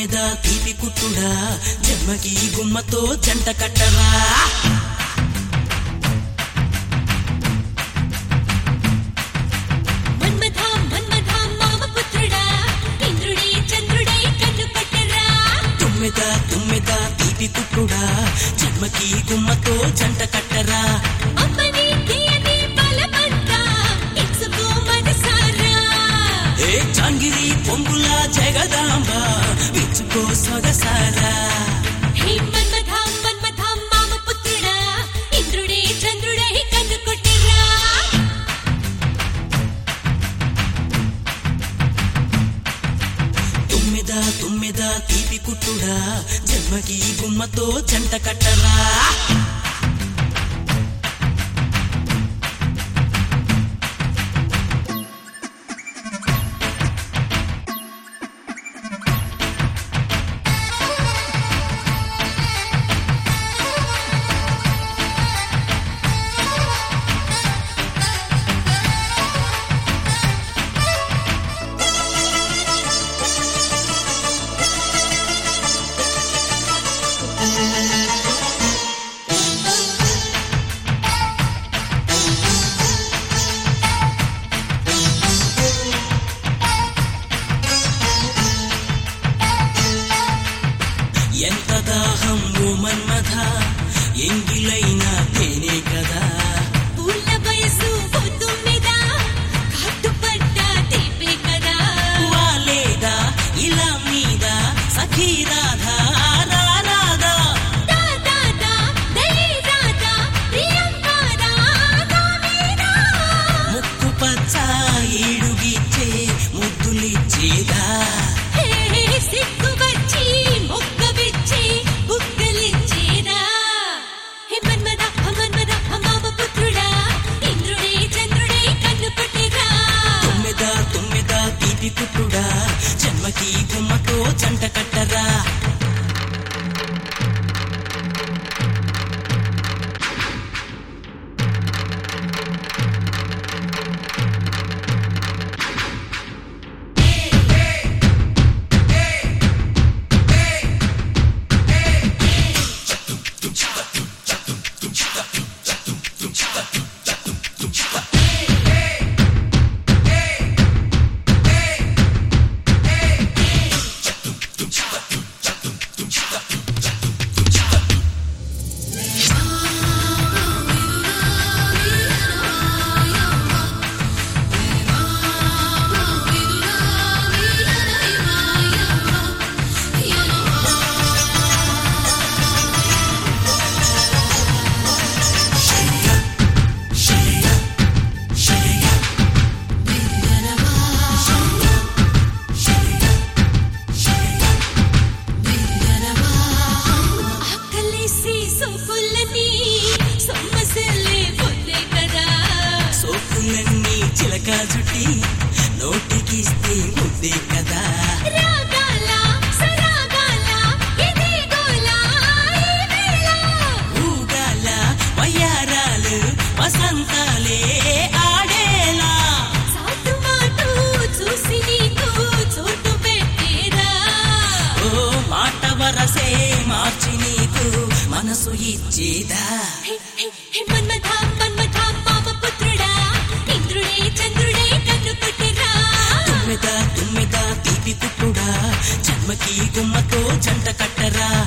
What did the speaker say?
తుమ్మెద తీపి కుట్టుడా జన్మకి గుమ్మతో జంట కట్టరా మన్మథ మన్మథ మామ పుత్రుడా ఇంద్రుడే చంద్రుడే కన్ను పట్టరా తుమ్మెద తుమ్మెద తీపి కుట్టుడా జన్మకి గుమ్మతో జంట కట్టరా అమ్మని తీయని బలమంతా ఇచ్చుకో మనసారా ఏ చాంగిరి పొంగుల జగదాంబ విచ్చుకో సొగసారా హే మన్మథ మన్మథ మామ పుత్రుడా ఇంద్రుడే చంద్రుడే కన్ను కొట్టరా తుమ్మెద తుమ్మెద తీపి కుట్టుడా జన్మకి గుమ్మతో జంట కట్టరా ఎంత దాహం ఓ మన్మథ ఎంగిలైన తేనే కదా పూల వయసు పొద్దు మీద కట్టుపడ్డ తీపే కదా వాలేదా ఇలా మీద సఖీ రాధా రా రాధా దా దా దా దయే రాధా ప్రియంకారా కామేరా ముక్కు పచ్చ ఏడుగిచ్చే ముద్దులిచ్చేదా హే సిగ్గు వచ్చి మొక్క విచ్చి బుగ్గలిచ్చేరా హే మన్మద మన్మద మామ పుత్రుడా ఇంద్రుడే చంద్రుడే కన్ను పట్టిరా తుమ్మెద తుమ్మెద తీపి కుట్టుడా జన్మకి గుమ్మతో జంట కట్టరా ఆకలేసి సోకులని సొమ్మసిల్లే పొద్దే కదా సోకులన్నీ చిలక జుట్టి నోటికిస్తే ముద్దే కదా రాగాల సరాగాల ఇదే గోలా ఈ వేళ ఊగాల వయ్యారాలు వసంతాలే ఆడేలా సాటు మాటు చూసి నీకు చోటు పెట్టేరా ఓ మాట వరసే మార్చి నీకు మనసు ఇచ్చేదా హే, హే, హే, మన్మథ మన్మథ మామ పుత్రుడా ఇంద్రుడే చంద్రుడే కన్ను కొట్టిరా తుమ్మెద తుమ్మెద తీపి కుట్టుడా జన్మకి గుమ్మతో జంట కట్టరా